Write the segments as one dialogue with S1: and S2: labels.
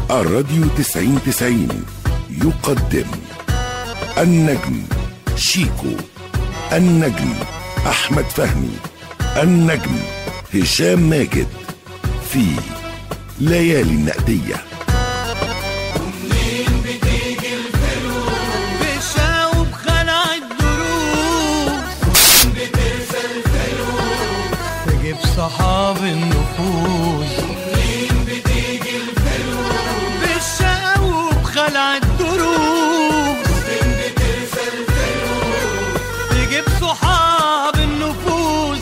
S1: الراديو تسعين تسعين يقدم النجم شيكو النجم أحمد فهمي النجم هشام ماجد في ليالي النقديه
S2: بشاوب خلع الدروس تجيب صحاب النفوس بالشاوب خلع الدروس تجيب صحاب النفوس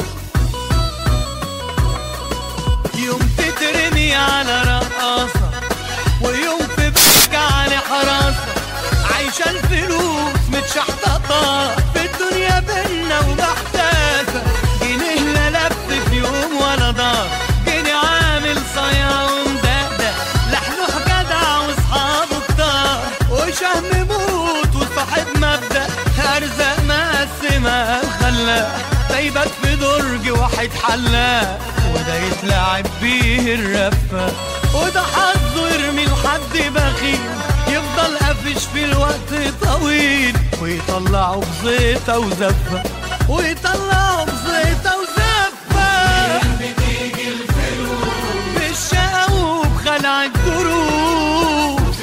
S2: يوم تترمي على رقاصة ويوم في بيك على حراسة عايشة الفلوس متشحططة في الدنيا بينا ومحتاسة جنيه لا لف في يوم ولا دار جنيه عامل صيا ومدقدق لحلوح جدع واصحابه كتار وشهم موت وصاحب مبدأ أرزاق مقسمة خلاق سايبك في درج واحد حلاق وده يتلعب بيه الرفة وده حظه يرمي لحد بخيل يفضل قافش في الوقت طويل ويطلعه بزيطة وزفة ويطلعه بزيطة وزفة بتيجي الفلوس بالشقا وبخلع الدروس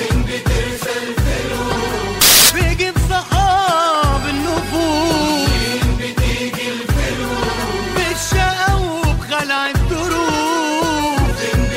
S2: بيجيب صحاب النفوس بتيجي الفلوس بالشقا وبخلع الدروس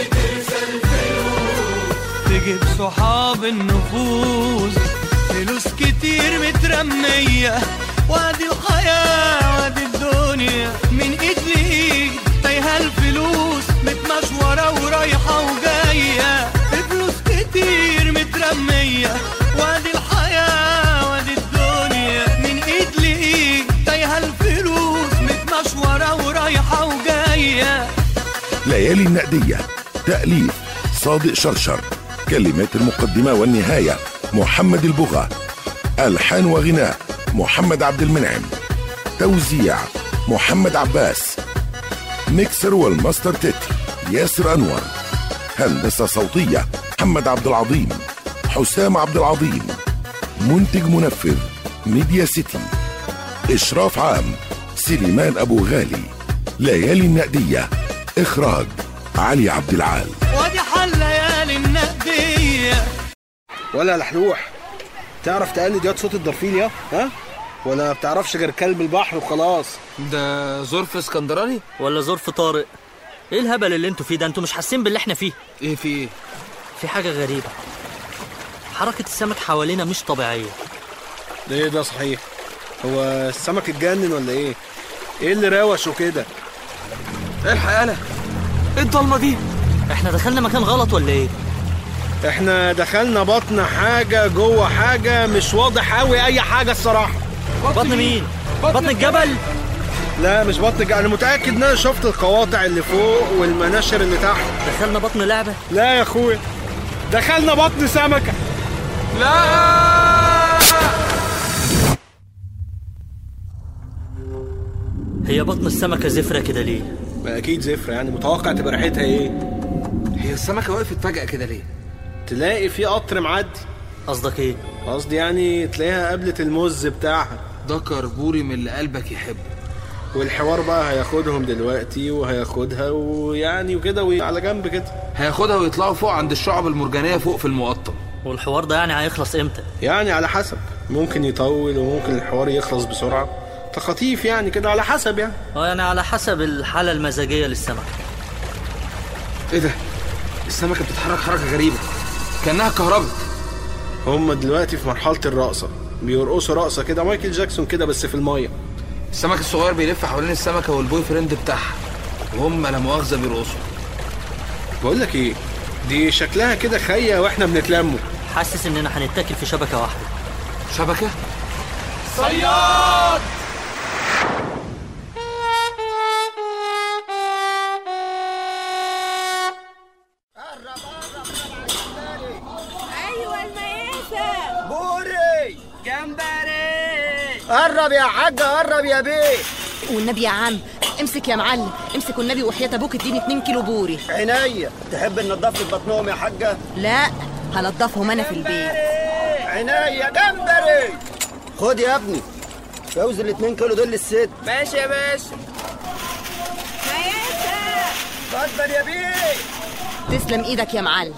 S2: تجيب صحاب النفوس فلوس كتير مترمية وادي الحياة وادي الدنيا من ايد لايد تايهة الفلوس متمشورة ورايحة وجاية فلوس كتير مترمية وادي الحياة وادي الدنيا من ايد لايد تايهة الفلوس متمشورة ورايحة وجاية
S1: ليالي النقدية تأليف صادق شرشر كلمات المقدمة والنهاية محمد البغا ألحان وغناء محمد عبد المنعم توزيع محمد عباس ميكسر والماستر تتر ياسر أنور هندسة صوتية محمد عبد العظيم حسام عبد العظيم منتج منفذ ميديا سيتي إشراف عام سليمان أبو غالي ليالي النقدية إخراج علي عبد العال
S2: وادي حل ليالي النقدية
S3: ولا لحلوح تعرف تقلد ياض صوت الدرفيل يا ها ولا ما بتعرفش غير كلب البحر وخلاص
S4: ده ظرف اسكندراني
S5: ولا ظرف طارق ايه الهبل اللي انتوا فيه ده انتوا مش حاسين باللي احنا فيه
S4: ايه في ايه
S5: في حاجه غريبه حركه السمك حوالينا مش طبيعيه
S3: ده ايه ده صحيح هو السمك اتجنن ولا ايه ايه اللي روشه كده
S4: الحق يالا ايه الضلمه دي
S5: احنا دخلنا مكان غلط ولا ايه
S3: احنا دخلنا بطن حاجه جوه حاجه مش واضح قوي اي حاجه الصراحه
S5: بطن مين بطن الجبل
S3: لا مش بطن الج- انا متاكد ان انا شفت القواطع اللي فوق والمناشر اللي تحت
S5: دخلنا بطن لعبه
S3: لا يا اخويا دخلنا بطن سمكه
S5: هي بطن السمكه زفره كده ليه
S3: ما اكيد زفر يعني متوقع تبقى ريحتها ايه
S4: هي السمكه وقفت فجاه كده ليه
S3: تلاقي في قطر معدي
S5: قصدك ايه
S3: قصدي يعني تلاقيها قابلة المز بتاعها
S4: ده كربوري من اللي قلبك يحب
S3: والحوار بقى هياخدهم دلوقتي وهياخدها ويعني وكده وعلى جنب كده
S4: هياخدها ويطلعوا فوق عند الشعب المرجانيه فوق في المقطم
S5: والحوار ده يعني هيخلص امتى
S3: يعني على حسب ممكن يطول وممكن الحوار يخلص بسرعة تخطيف يعني كده على حسب يعني
S5: اه يعني على حسب الحاله المزاجيه للسمك
S4: ايه ده السمكه بتتحرك حركه غريبه كانها كهربت
S3: هم دلوقتي في مرحلة الرقصة بيرقصوا رقصة كده مايكل جاكسون كده بس في المية
S4: السمك الصغير بيلف حوالين السمكه والبوي فريند بتاعها وهم لا مؤاخذه بيرقصوا
S3: بقول لك ايه دي شكلها كده خية واحنا بنتلموا
S5: حاسس اننا هنتاكل في شبكه واحده
S4: شبكه
S6: ايوه المقاسه
S7: بوري جمبري قرب يا حاج قرب يا بيه
S6: والنبي يا عم امسك يا معلم امسك والنبي وحياة ابوك اديني 2 كيلو بوري
S7: عينيا تحب ننضف لك بطنهم يا حاجه
S6: لا هنضفهم انا في البيت
S7: عناية جمبري خد يا ابني جوز الاتنين كيلو دول للست ماشي يا باشا اتفضل يا بيه
S6: تسلم ايدك يا معلم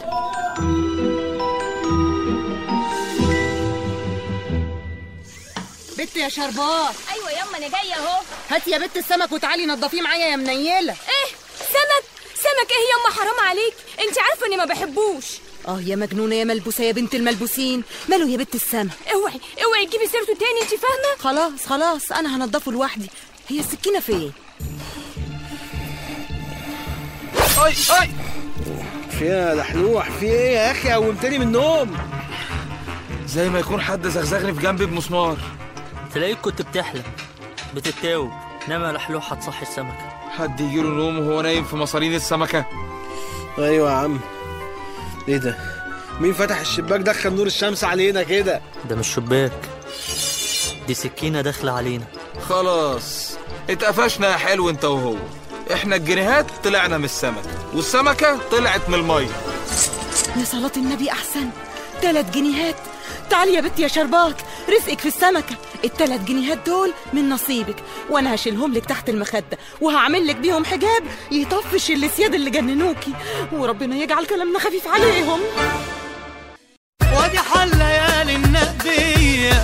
S6: بت يا شربات
S8: ايوه يما انا جايه اهو
S6: هات يا بت السمك وتعالي نضفيه معايا يا منيله
S8: ايه سمك سمك ايه يما حرام عليك انت عارفه اني ما بحبوش
S6: اه يا مجنونه يا ملبوسه يا بنت الملبوسين ماله يا بت السمك
S8: اوعي اوعي تجيبي سيرته تاني انت فاهمه
S6: خلاص خلاص انا هنضفه لوحدي هي السكينه فين
S4: اي اي
S3: في إيه يا لحلوح في ايه يا اخي قومتني من النوم
S4: زي ما يكون حد زغزغني في جنبي بمسمار
S5: تلاقيك كنت بتحلم بتتاوب نما لحلوح هتصحي السمكة
S4: حد يجيله نوم وهو نايم في مصارين السمكة
S3: ايوه يا عم ايه ده مين فتح الشباك دخل نور الشمس علينا كده
S5: ده مش شباك دي سكينة داخلة علينا
S4: خلاص اتقفشنا يا حلو انت وهو احنا الجنيهات طلعنا من السمك والسمكة طلعت من المية
S6: يا صلاة النبي أحسن تلات جنيهات تعالي يا بنتي يا شربات رزقك في السمكة التلات جنيهات دول من نصيبك وأنا هشيلهم لك تحت المخدة وهعمل لك بيهم حجاب يطفش الاسياد اللي جننوكي وربنا يجعل كلامنا خفيف عليهم
S2: وادي حل ليالي النقدية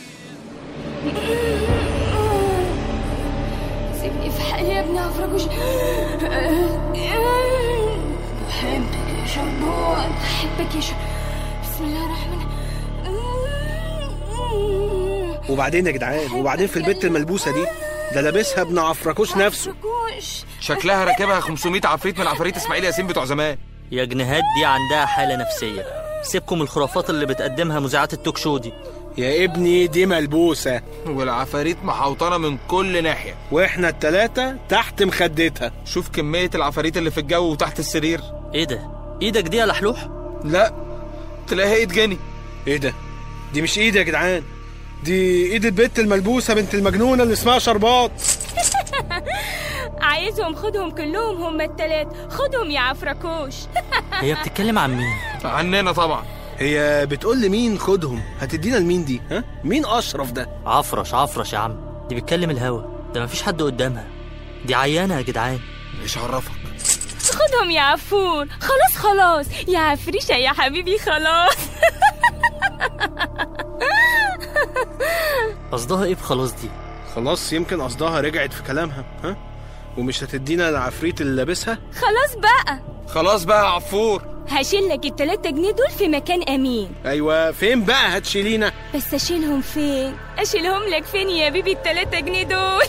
S8: سيبني في حالي يا ابن عفرجوش بحبك يا شربون بحبك يا شربون بسم الله الرحمن
S3: وبعدين يا جدعان وبعدين في البت الملبوسه دي ده لابسها ابن عفركوش نفسه
S8: عفرجوش
S4: شكلها راكبها 500 عفريت من عفاريت اسماعيل ياسين بتوع زمان
S5: يا جنيهات دي عندها حالة نفسية سيبكم الخرافات اللي بتقدمها مذيعات التوك شو دي
S3: يا ابني دي ملبوسه
S4: والعفاريت محوطنة من كل ناحية
S3: واحنا التلاتة تحت مخدتها
S4: شوف كمية العفاريت اللي في الجو وتحت السرير
S5: ايه ده ايدك دي يا لحلوح
S4: لا تلاقيها ايد جني
S3: ايه ده دي مش ايد يا جدعان دي ايد البت الملبوسه بنت المجنونه اللي اسمها شربات
S8: عايزهم خدهم كلهم هم التلات خدهم يا عفركوش
S5: هي بتتكلم عن مين
S4: عننا طبعا
S3: هي بتقول لمين خدهم هتدينا لمين دي ها مين اشرف ده
S5: عفرش عفرش يا عم دي بتكلم الهوا ده مفيش حد قدامها دي عيانة يا جدعان
S4: ايش عرفك
S8: خدهم يا عفور خلاص خلاص يا عفريشة يا حبيبي خلاص
S5: قصدها ايه بخلاص دي
S3: خلاص يمكن قصدها رجعت في كلامها ها ومش هتدينا العفريت اللي لابسها
S8: خلاص بقى
S4: خلاص بقى يا عفور
S8: هشيل لك التلاتة جنيه دول في مكان امين
S3: ايوه فين بقى هتشيلينا
S8: بس اشيلهم فين اشيلهم لك فين يا بيبي التلاتة جنيه دول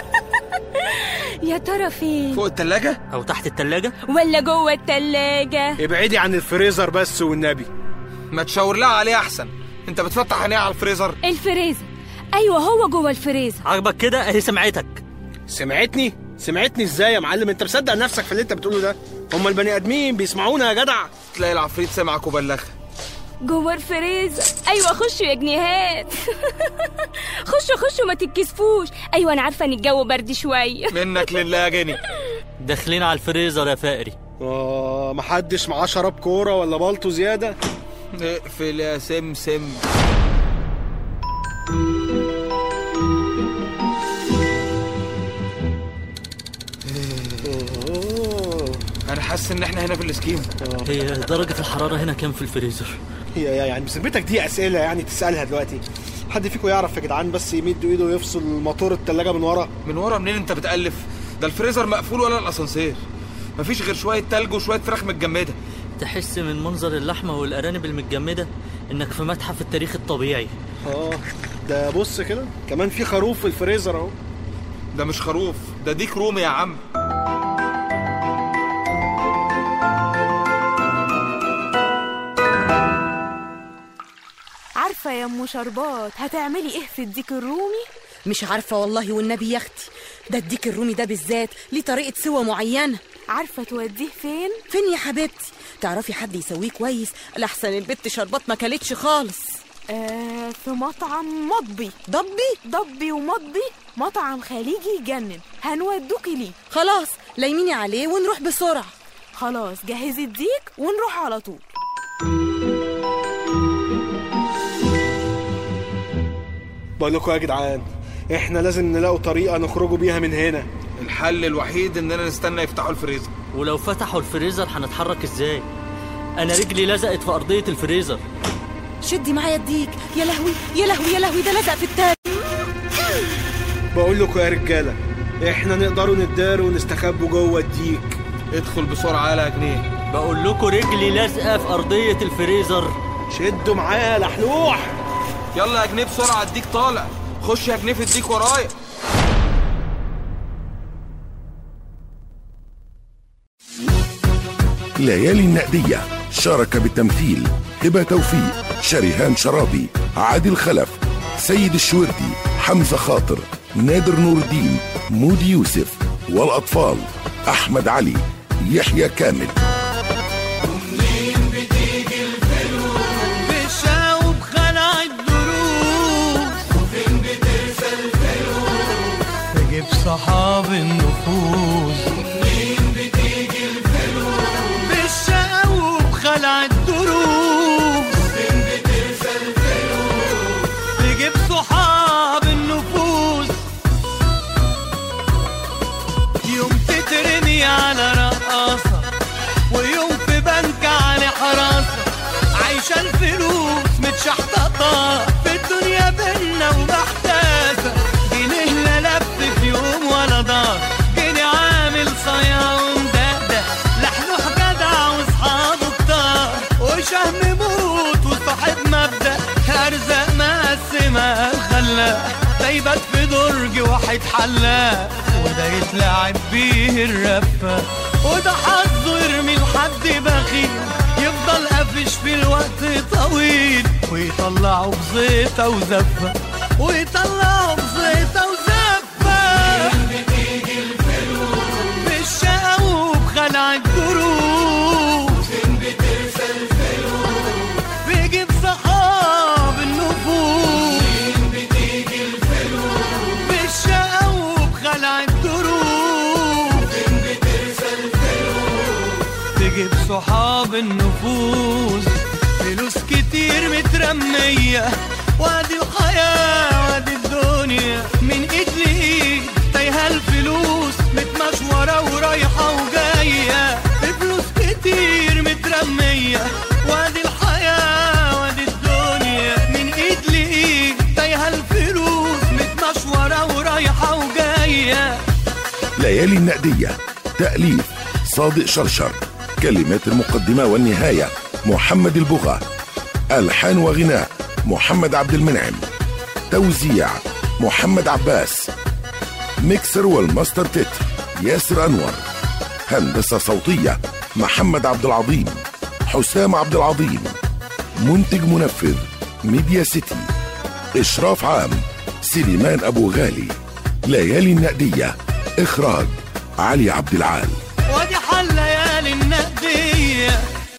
S8: يا ترى فين
S4: فوق التلاجة
S5: او تحت التلاجة
S8: ولا جوه التلاجة
S3: ابعدي عن الفريزر بس والنبي
S4: ما تشاور لها عليه احسن انت بتفتح عينيها على الفريزر
S8: الفريزر ايوه هو جوه الفريزر
S5: عاجبك كده اهي سمعتك
S3: سمعتني سمعتني ازاي يا معلم انت مصدق نفسك في اللي انت بتقوله ده هما البني ادمين بيسمعونا يا جدع
S4: تلاقي العفريت سمعك وبلغها
S8: جوه الفريزر ايوه خشوا يا جنيهات خشوا خشوا ما تتكسفوش ايوه انا عارفه ان الجو برد شويه
S4: منك لله يا جني
S5: داخلين على الفريزر يا فقري
S3: اه محدش معاه شراب كوره ولا بالطو زياده
S4: اقفل يا سمسم
S3: اوه
S4: انا حاسس ان احنا هنا في الاسكيمو
S5: هي درجة الحرارة هنا كام في الفريزر
S3: هي هي- يعني بسبتك دي اسئله يعني تسالها دلوقتي حد فيكم يعرف يا جدعان بس يمد ايده ويفصل موتور التلاجة من ورا
S4: من ورا منين انت بتألف ده الفريزر مقفول ولا الاسانسير مفيش غير شويه تلج وشويه فراخ متجمده
S5: تحس من منظر اللحمة والأرانب المتجمدة إنك في متحف التاريخ الطبيعي
S3: اه ده بص كده كمان في خروف في الفريزر اهو
S4: ده مش خروف ده ديك رومي يا عم
S9: عارفة يا ام شربات هتعملي ايه في الديك الرومي؟
S6: مش عارفة والله والنبي يا اختي ده الديك الرومي ده بالذات ليه طريقة سوى معينة
S9: عارفة توديه فين؟
S6: فين يا حبيبتي تعرفي حد يسويه كويس لحسن البت شربات ما كلتش خالص
S9: آه في مطعم مطبي
S6: ضبي
S9: ضبي ومطبي مطعم خليجي يجنن هنودوكي ليه
S6: خلاص لايميني عليه ونروح بسرعة
S9: خلاص جهزي الديك ونروح على طول
S3: بقول لكم يا جدعان احنا لازم نلاقوا طريقه نخرجوا بيها من هنا
S4: الحل الوحيد اننا نستنى يفتحوا الفريزر
S5: ولو فتحوا الفريزر هنتحرك ازاي انا رجلي لزقت في ارضيه الفريزر
S6: شدي معايا يديك يا لهوي يا لهوي يا لهوي ده لزق في التاب
S3: بقول لكم يا رجاله احنا نقدروا نداروا ونستخبوا جوه الديك
S4: ادخل بسرعه يا جنيه
S5: بقول لكم رجلي لازقه في ارضيه الفريزر
S3: شدوا معايا يا لحلوح
S4: يلا يا جنيه بسرعه الديك طالع خش يا جنيه في الديك ورايا
S1: ليالي النقدية شارك بالتمثيل هبة توفيق شريهان شرابي عادل خلف سيد الشوردي حمزة خاطر نادر نور الدين مودي يوسف والأطفال أحمد علي يحيى كامل
S2: بشاوب خلع الدروس وفين بترسى الفلوس تجيب صحاب النفوس ومنين بتيجي الفلوس بالشاوب خلع الدروس وفين بترسى الفلوس تجيب صحاب النفوس يوم تترمي على رقاصة ويوم في بنك على حراسة عايشة الفلوس متشحططة في الدنيا بينا ومحتاسة جنيه لا لف في يوم ولا دار جنيه عامل صيا ومدقدق لحلوح جدع واصحابه كتار وشهم موت وصاحب مبدأ ارزاق مقسمة الخلاق ده يبات في درج واحد حلاق وده يتلعب بيه الرفة وده حظه يرمي لحد بخيل يفضل قافش في الوقت طويل ويطلعه بزيطة وزفة ويطلعه بزيطة وزفة بتيجي الفلوس بالشقا وبخلع الدروس فين بترسى الفلوس بيجيب صحاب النفوس فين بتيجي الفلوس بالشقا وبخلع الدروس فين بترسى الفلوس تجيب صحاب النفوس فلوس كتير مترمية وادي الحياة وادي الدنيا من ايد لايد تايهة الفلوس متمشورة ورايحة وجاية فلوس كتير مترمية وادي الحياة وادي الدنيا من ايد لايد تايهة الفلوس متمشورة ورايحة وجاية
S1: ليالي النقدية تأليف صادق شرشر كلمات المقدمة والنهاية محمد البغا ألحان وغناء محمد عبد المنعم توزيع محمد عباس ميكسر والماستر تتر ياسر أنور هندسة صوتية محمد عبد العظيم حسام عبد العظيم منتج منفذ ميديا سيتي إشراف عام سليمان أبو غالي ليالي النقدية إخراج علي عبد العال